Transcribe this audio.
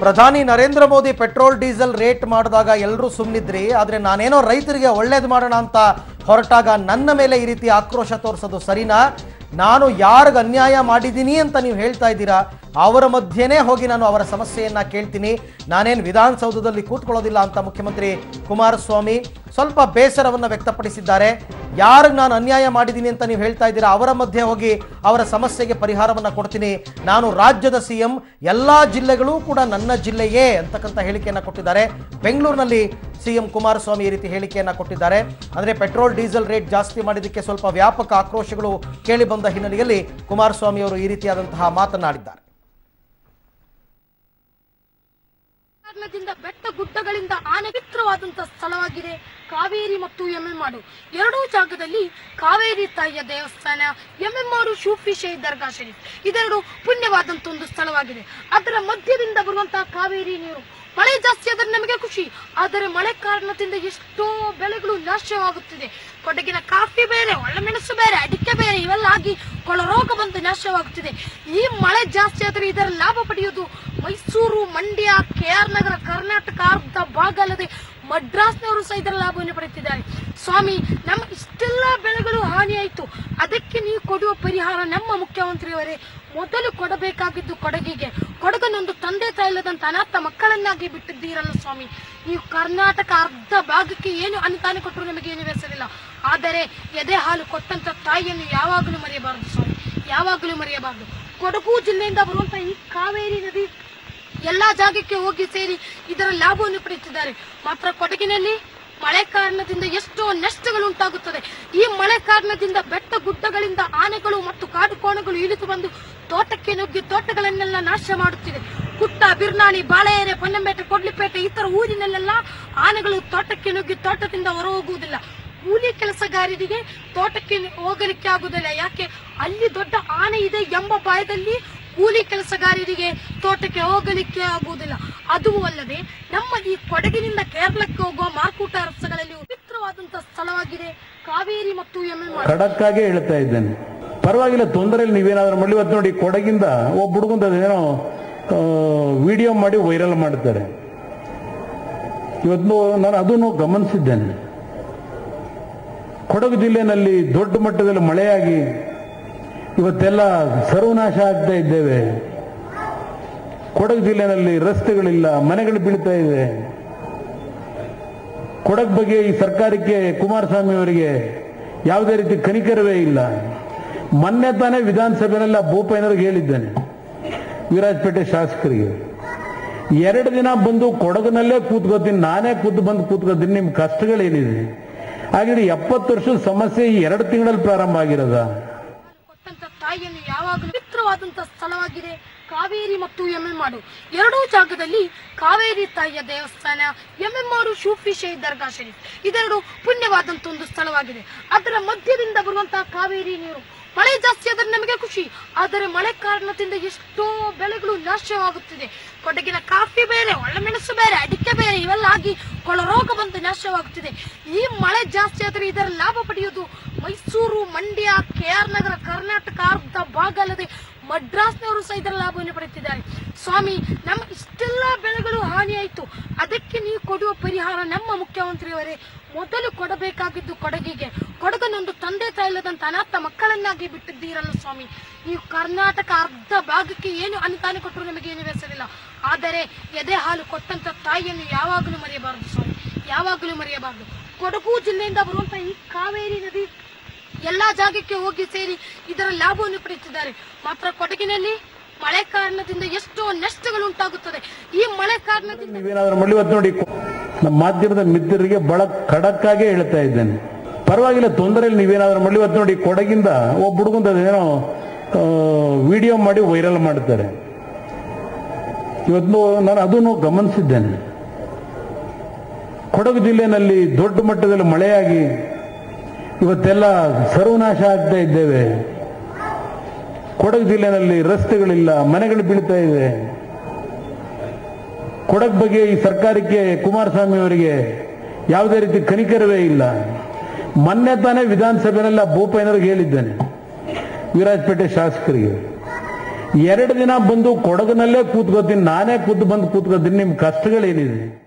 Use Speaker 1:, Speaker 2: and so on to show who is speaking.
Speaker 1: ಪ್ರಧಾನಿ Narendra Modi petrol diesel rate ಮಾಡಿದಾಗ ಎಲ್ಲರೂ ಸುಮ್ಮನಿದ್ರಿ ಆದರೆ ನಾನೇನೋ ರೈತರಿಗೆ ಒಳ್ಳೇದು ಮಾಡೋಣ ಅಂತ ಹೊರಟಾಗ ನನ್ನ ಮೇಲೆ ಈ ರೀತಿ ಆಕ್ರೋಶ ತೋರಿಸೋದು ಸರಿನಾ ನಾನು ಯಾರಿಗೆ ಅನ್ಯಾಯ ಮಾಡಿದ್ದೀನಿ ಅಂತ ನೀವು ಹೇಳ್ತಾ ಇದ್ದೀರಾ ಅವರ ಮಧ್ಯೆನೇ ಹೋಗಿ ನಾನು ಅವರ ಸಮಸ್ಯೆಯನ್ನ ಕೇಳ್ತೀನಿ ನಾನೇನು ವಿಧಾನಸೌಧದಲ್ಲಿ ಕೂತ್ಕೊಳ್ಳೋದಿಲ್ಲ ಅಂತ ಮುಖ್ಯಮಂತ್ರಿ ಕುಮಾರಸ್ವಾಮಿ ಸ್ವಲ್ಪ ಬೇಸರವನ್ನು ವ್ಯಕ್ತಪಡಿಸಿದ್ದಾರೆ ಯಾರಿಗೆ ನಾನು ಅನ್ಯಾಯ ಮಾಡಿದ್ದೀನಿ ಅಂತ ನೀವು ಹೇಳ್ತಾ ಇದ್ದೀರಾ ಅವರ ಮಧ್ಯೆ ಹೋಗಿ ಅವರ ಸಮಸ್ಯೆಗೆ ಪರಿಹಾರವನ್ನು ಕೊಡ್ತೀನಿ ನಾನು ರಾಜ್ಯದ ಸಿ ಎಂ ಎಲ್ಲ ಜಿಲ್ಲೆಗಳೂ ಕೂಡ ನನ್ನ ಜಿಲ್ಲೆಯೇ ಅಂತಕ್ಕಂಥ ಹೇಳಿಕೆಯನ್ನು ಕೊಟ್ಟಿದ್ದಾರೆ ಬೆಂಗಳೂರಿನಲ್ಲಿ ಸಿ ಎಂ ಕುಮಾರಸ್ವಾಮಿ ಈ ರೀತಿ ಹೇಳಿಕೆಯನ್ನು ಕೊಟ್ಟಿದ್ದಾರೆ ಅಂದರೆ ಪೆಟ್ರೋಲ್ ಡೀಸೆಲ್ ರೇಟ್ ಜಾಸ್ತಿ ಮಾಡಿದ್ದಕ್ಕೆ ಸ್ವಲ್ಪ ವ್ಯಾಪಕ ಆಕ್ರೋಶಗಳು ಕೇಳಿ ಬಂದ ಹಿನ್ನೆಲೆಯಲ್ಲಿ ಕುಮಾರಸ್ವಾಮಿ ಅವರು ಈ ರೀತಿಯಾದಂತಹ ಮಾತನಾಡಿದ್ದಾರೆ
Speaker 2: ಕಾರಣದಿಂದ ಬೆಟ್ಟ ಗುಡ್ಡಗಳಿಂದ ಆನೆ ಪವಿತ್ರವಾದಂತಹ ಸ್ಥಳವಾಗಿದೆ ಕಾವೇರಿ ಮತ್ತು ಎಮ್ಮೆಮಾಡು ಎರಡೂ ಜಾಗದಲ್ಲಿ ಕಾವೇರಿ ತಾಯಿಯ ದೇವಸ್ಥಾನ ಎಮ್ಮೆಮಾಡು ಶೂಫಿಶೆ ದರ್ಗಾ ಶರೀಫ್ ಇದೆರಡು ಪುಣ್ಯವಾದಂತ ಒಂದು ಸ್ಥಳವಾಗಿದೆ ಅದರ ಮಧ್ಯದಿಂದ ಬರುವಂತಹ ಕಾವೇರಿ ನೀರು ಮಳೆ ಜಾಸ್ತಿ ಆದ್ರೆ ನಮಗೆ ಖುಷಿ ಆದರೆ ಮಳೆ ಕಾರಣದಿಂದ ಎಷ್ಟೋ ಬೆಳೆಗಳು ನಾಶವಾಗುತ್ತಿದೆ ಕೊಡಗಿನ ಕಾಫಿ ಬೇರೆ ಒಳ್ಳೆಮೆಣಸು ಬೇರೆ ಅಡಿಕೆ ಬೇರೆ ಇವೆಲ್ಲ ಆಗಿ ಕೊಳರೋಗ ಬಂದು ನಾಶವಾಗುತ್ತಿದೆ ಈ ಮಳೆ ಜಾಸ್ತಿ ಆದರೆ ಇದರ ಲಾಭ ಪಡೆಯುವುದು ಮೈಸೂರು ಮಂಡ್ಯ ಕೆ ಆರ್ ನಗರ ಕರ್ನಾಟಕ ಅರ್ಧ ಭಾಗ ಅಲ್ಲದೆ ಮಡ್ರಾಸ್ನವರು ಸಹ ಇದರ ಲಾಭವನ್ನು ಪಡೆಯುತ್ತಿದ್ದಾರೆ ಸ್ವಾಮಿ ನಮ್ಮ ಇಷ್ಟೆಲ್ಲ ಬೆಳೆಗಳು ಹಾನಿಯಾಯಿತು ಅದಕ್ಕೆ ನೀವು ಕೊಡುವ ಪರಿಹಾರ ನಮ್ಮ ಮುಖ್ಯಮಂತ್ರಿಯವರೇ ಮೊದಲು ಕೊಡಬೇಕಾಗಿದ್ದು ಕೊಡಗಿಗೆ ಕೊಡಗನೊಂದು ತಂದೆ ತಾಯಿಲ್ಲದಂತ ಅನಾಥ ಮಕ್ಕಳನ್ನಾಗಿ ಬಿಟ್ಟಿದ್ದೀರಲ್ಲ ಸ್ವಾಮಿ ನೀವು ಕರ್ನಾಟಕ ಅರ್ಧ ಭಾಗಕ್ಕೆ ಏನು ಅನುದಾನ ಕೊಟ್ಟರು ನಮಗೆ ಏನು ಬೇಸರಿಲ್ಲ ಆದರೆ ಎದೆ ಹಾಲು ಕೊಟ್ಟಂತ ತಾಯಿಯನ್ನು ಯಾವಾಗಲೂ ಮರೆಯಬಾರದು ಸ್ವಾಮಿ ಯಾವಾಗಲೂ ಮರೆಯಬಾರದು ಕೊಡಗು ಜಿಲ್ಲೆಯಿಂದ ಬರುವಂತ ಈ ಕಾವೇರಿ ನದಿ ಎಲ್ಲಾ ಜಾಗಕ್ಕೆ ಹೋಗಿ ಸೇರಿ ಇದರ ಲಾಭವನ್ನು ಪಡೆಯುತ್ತಿದ್ದಾರೆ ಮಾತ್ರ ಕೊಡಗಿನಲ್ಲಿ ಮಳೆ ಕಾರಣದಿಂದ ಎಷ್ಟೋ ನಷ್ಟಗಳು ಉಂಟಾಗುತ್ತದೆ ಈ ಮಳೆ ಕಾರಣದಿಂದ ಬೆಟ್ಟ ಗುಡ್ಡಗಳಿಂದ ಆನೆಗಳು ಮತ್ತು ಕಾಡು ಕೋಣಗಳು ಇಳಿದು ಬಂದು ತೋಟಕ್ಕೆ ನುಗ್ಗಿ ತೋಟಗಳನ್ನೆಲ್ಲ ನಾಶ ಮಾಡುತ್ತಿದೆ ಕುಟ್ಟ ಬಿರ್ನಾಣಿ ಬಾಳೆಯರೆ ಪೊನ್ನಂಪೇಟೆ ಕೊಡ್ಲಿಪೇಟೆ ಈ ತರ ಊರಿನಲ್ಲೆಲ್ಲ ಆನೆಗಳು ತೋಟಕ್ಕೆ ನುಗ್ಗಿ ತೋಟದಿಂದ ಹೊರ ಹೋಗುವುದಿಲ್ಲ ಕೂಲಿ ಕೆಲಸಗಾರರಿಗೆ ತೋಟಕ್ಕೆ ಹೋಗಲಿಕ್ಕೆ ಆಗುವುದಿಲ್ಲ ಯಾಕೆ ಅಲ್ಲಿ ದೊಡ್ಡ ಆನೆ ಇದೆ ಎಂಬ ಭಯದಲ್ಲಿ ಕೂಲಿ ಕೆಲಸಗಾರರಿಗೆ ತೋಟಕ್ಕೆ ಹೋಗಲಿಕ್ಕೆ ಆಗುವುದಿಲ್ಲ ಅದು ಅಲ್ಲದೆ ನಮ್ಮ ಈ ಕೊಡಗಿನಿಂದ ಕೇರಳಕ್ಕೆ ಹೋಗುವ ಮಾರ್ಕೂಟ ರಸ್ತೆಗಳಲ್ಲಿ ಪವಿತ್ರವಾದಂತಹ ಸ್ಥಳವಾಗಿದೆ ಕಾವೇರಿ ಮತ್ತು ಎಮ್ಮೆಮಾಡು
Speaker 3: ಖಡಕ್ಕಾಗೆ ಹೇಳ್ತಾ ಇದ್ದೇನೆ ಪರವಾಗಿಲ್ಲ ತೊಂದರೆ ಇಲ್ಲ ನೀವೇನಾದ್ರೂ ಮಾಡಲಿ ಇವತ್ತು ನೋಡಿ ಕೊಡಗಿಂದ ಒಬ್ಬ ಹುಡುಗಂದ ಏನೋ ವಿಡಿಯೋ ಮಾಡಿ ವೈರಲ್ ಮಾಡ್ತಾರೆ ಇವತ್ತು ನಾನು ಅದನ್ನು ಗಮನಿಸಿದ್ದೇನೆ ಕೊಡಗು ಜಿಲ್ಲೆನಲ್ಲಿ ದೊಡ್ಡ ಮಟ್ಟದಲ್ಲಿ ಮಳೆಯಾಗಿ ಇವತ್ತೆಲ್ಲ ಸರ್ವನಾಶ ಆಗ್ತಾ ಇದ್ದೇವೆ ಕೊಡಗು ಜಿಲ್ಲೆನಲ್ಲಿ ರಸ್ತೆಗಳಿಲ್ಲ ಮನೆಗಳು ಬೀಳ್ತಾ ಇದೆ ಕೊಡಗು ಬಗ್ಗೆ ಈ ಸರ್ಕಾರಕ್ಕೆ ಕುಮಾರಸ್ವಾಮಿ ಅವರಿಗೆ ಯಾವುದೇ ರೀತಿ ಕನಿಕರವೇ ಇಲ್ಲ ಮೊನ್ನೆ ತಾನೇ ವಿಧಾನಸಭೆಯಲ್ಲಿ ಆ ಭೂಪಯ್ಯನವ್ರಿಗೆ ಹೇಳಿದ್ದೇನೆ ವಿರಾಜಪೇಟೆ ಶಾಸಕರಿಗೆ ಎರಡು ದಿನ ಬಂದು ಕೊಡಗಿನಲ್ಲೇ ಕೂತ್ಕೋತೀನಿ ನಾನೇ ಕೂತು ಬಂದು ಕೂತ್ಕೋತೀನಿ ನಿಮ್ ಕಷ್ಟಗಳೇನಿದೆ ಹಾಗೆ ಎಪ್ಪತ್ತು ವರ್ಷದ ಸಮಸ್ಯೆ ಈ ಎರಡು ತಿಂಗಳಲ್ಲಿ ಪ್ರಾರಂಭ ಆಗಿರೋದ
Speaker 2: ಕೊಟ್ಟಂತ ತಾಯಿಯನ್ನು ಯಾವಾಗಲೂ ಪವಿತ್ರವಾದಂತಹ ಸ್ಥಳವಾಗಿದೆ ಕಾವೇರಿ ಮತ್ತು ಎಮ್ಮೆಮಾಡು ಎರಡೂ ಜಾಗದಲ್ಲಿ ಕಾವೇರಿ ತಾಯಿಯ ದೇವಸ್ಥಾನ ಎಮ್ಮೆಮಾಡು ಶೂಫಿಶೆ ದರ್ಗಾ ಶರೀಫ್ ಇದೆರಡು ಪುಣ್ಯವಾದಂತ ಒಂದು ಸ್ಥಳವಾಗಿದೆ ಅದರ ಮಧ್ಯದಿಂದ ಬರುವಂತಹ ಕಾವೇರಿ ನೀರು ಮಳೆ ಜಾಸ್ತಿ ಆದ್ರೆ ನಮಗೆ ಖುಷಿ ಆದರೆ ಮಳೆ ಕಾರಣದಿಂದ ಎಷ್ಟೋ ಬೆಳೆಗಳು ನಾಶವಾಗುತ್ತಿದೆ ಕೊಡಗಿನ ಕಾಫಿ ಬೇರೆ ಒಳ್ಳೆಮೆಣಸು ಬೇರೆ ಅಡಿಕೆ ಬೇರೆ ಇವೆಲ್ಲ ಆಗಿ ಕೊಳರೋಗ ಬಂದು ನಾಶವಾಗುತ್ತಿದೆ ಈ ಮಳೆ ಜಾಸ್ತಿ ಆದರೆ ಇದರ ಲಾಭ ಪಡೆಯುವುದು ಮೈಸೂರು ಮಂಡ್ಯ ಕೆ ಆರ್ ನಗರ ಕರ್ನಾಟಕ ಅರ್ಧ ಭಾಗ ಅಲ್ಲದೆ ಮಡ್ರಾಸ್ನವರು ಸಹ ಇದರ ಲಾಭವನ್ನು ಪಡೆಯುತ್ತಿದ್ದಾರೆ ಸ್ವಾಮಿ ನಮ್ಮ ಇಷ್ಟೆಲ್ಲ ಬೆಳೆಗಳು ಹಾನಿಯಾಯಿತು ಅದಕ್ಕೆ ನೀವು ಕೊಡುವ ಪರಿಹಾರ ನಮ್ಮ ಮುಖ್ಯಮಂತ್ರಿಯವರೇ ಮೊದಲು ಕೊಡಬೇಕಾಗಿದ್ದು ಕೊಡಗಿಗೆ ಕೊಡಗನೊಂದು ತಂದೆ ತಾಯಿಲ್ಲದಂತ ಅನಾಥ ಮಕ್ಕಳನ್ನಾಗಿ ಬಿಟ್ಟಿದ್ದೀರಲ್ಲ ಸ್ವಾಮಿ ನೀವು ಕರ್ನಾಟಕ ಅರ್ಧ ಭಾಗಕ್ಕೆ ಏನು ಅನುದಾನ ಕೊಟ್ಟರು ನಮಗೆ ಏನು ಬೇಸರಿಲ್ಲ ಆದರೆ ಎದೆ ಹಾಲು ಕೊಟ್ಟಂತ ತಾಯಿಯನ್ನು ಯಾವಾಗಲೂ ಮರೆಯಬಾರದು ಸ್ವಾಮಿ ಯಾವಾಗಲೂ ಮರೆಯಬಾರದು ಕೊಡಗು ಜಿಲ್ಲೆಯಿಂದ ಬರುವಂತ ಈ ಕಾವೇರಿ ನದಿ ಎಲ್ಲಾ ಜಾಗಕ್ಕೆ ಹೋಗಿ ಸೇರಿ ಇದರ ಲಾಭವನ್ನು ಪಡೆಯುತ್ತಿದ್ದಾರೆ ಮಾತ್ರ ಕೊಡಗಿನಲ್ಲಿ ಮಳೆ ಕಾರಣದಿಂದ ಎಷ್ಟೋ ನಷ್ಟಗಳು ಉಂಟಾಗುತ್ತದೆ ಈ ಮಳೆ ಕಾರಣದಿಂದ
Speaker 3: ನೀವೇನಾದ್ರೂ ಮಾಡಲಿ ಇವತ್ತು ನೋಡಿ ನಮ್ಮ ಮಾಧ್ಯಮದ ಮಿತ್ರರಿಗೆ ಬಹಳ ಖಡಕ್ಕಾಗೆ ಹೇಳ್ತಾ ಇದ್ದೇನೆ ಪರವಾಗಿಲ್ಲ ತೊಂದರೆ ಇಲ್ಲ ನೀವೇನಾದ್ರೂ ಮಾಡಲಿ ಇವತ್ತು ನೋಡಿ ಕೊಡಗಿಂದ ಒಬ್ಬ ಹುಡುಗಂದ ಏನೋ ವಿಡಿಯೋ ಮಾಡಿ ವೈರಲ್ ಮಾಡ್ತಾರೆ ಇವತ್ತು ನಾನು ಅದನ್ನು ಗಮನಿಸಿದ್ದೇನೆ ಕೊಡಗು ಜಿಲ್ಲೆನಲ್ಲಿ ದೊಡ್ಡ ಮಟ್ಟದಲ್ಲಿ ಮಳೆಯಾಗಿ ಇವತ್ತೆಲ್ಲ ಸರ್ವನಾಶ ಆಗ್ತಾ ಇದ್ದೇವೆ ಕೊಡಗು ಜಿಲ್ಲೆನಲ್ಲಿ ರಸ್ತೆಗಳಿಲ್ಲ ಮನೆಗಳು ಬೀಳ್ತಾ ಇದೆ ಕೊಡಗು ಬಗ್ಗೆ ಈ ಸರ್ಕಾರಕ್ಕೆ ಕುಮಾರಸ್ವಾಮಿ ಅವರಿಗೆ ಯಾವುದೇ ರೀತಿ ಕನಿಕರವೇ ಇಲ್ಲ ಮೊನ್ನೆ ತಾನೇ ವಿಧಾನಸಭೆಯಲ್ಲಿ ಆ ಭೂಪಯ್ಯನವ್ರಿಗೆ ಹೇಳಿದ್ದೇನೆ ವಿರಾಜಪೇಟೆ ಶಾಸಕರಿಗೆ ಎರಡು ದಿನ ಬಂದು ಕೊಡಗಿನಲ್ಲೇ ಕೂತ್ಕೋತೀನಿ ನಾನೇ ಕೂತು ಬಂದು ಕೂತ್ಕೋತೀನಿ ನಿಮ್ ಕಷ್ಟಗಳೇನಿದೆ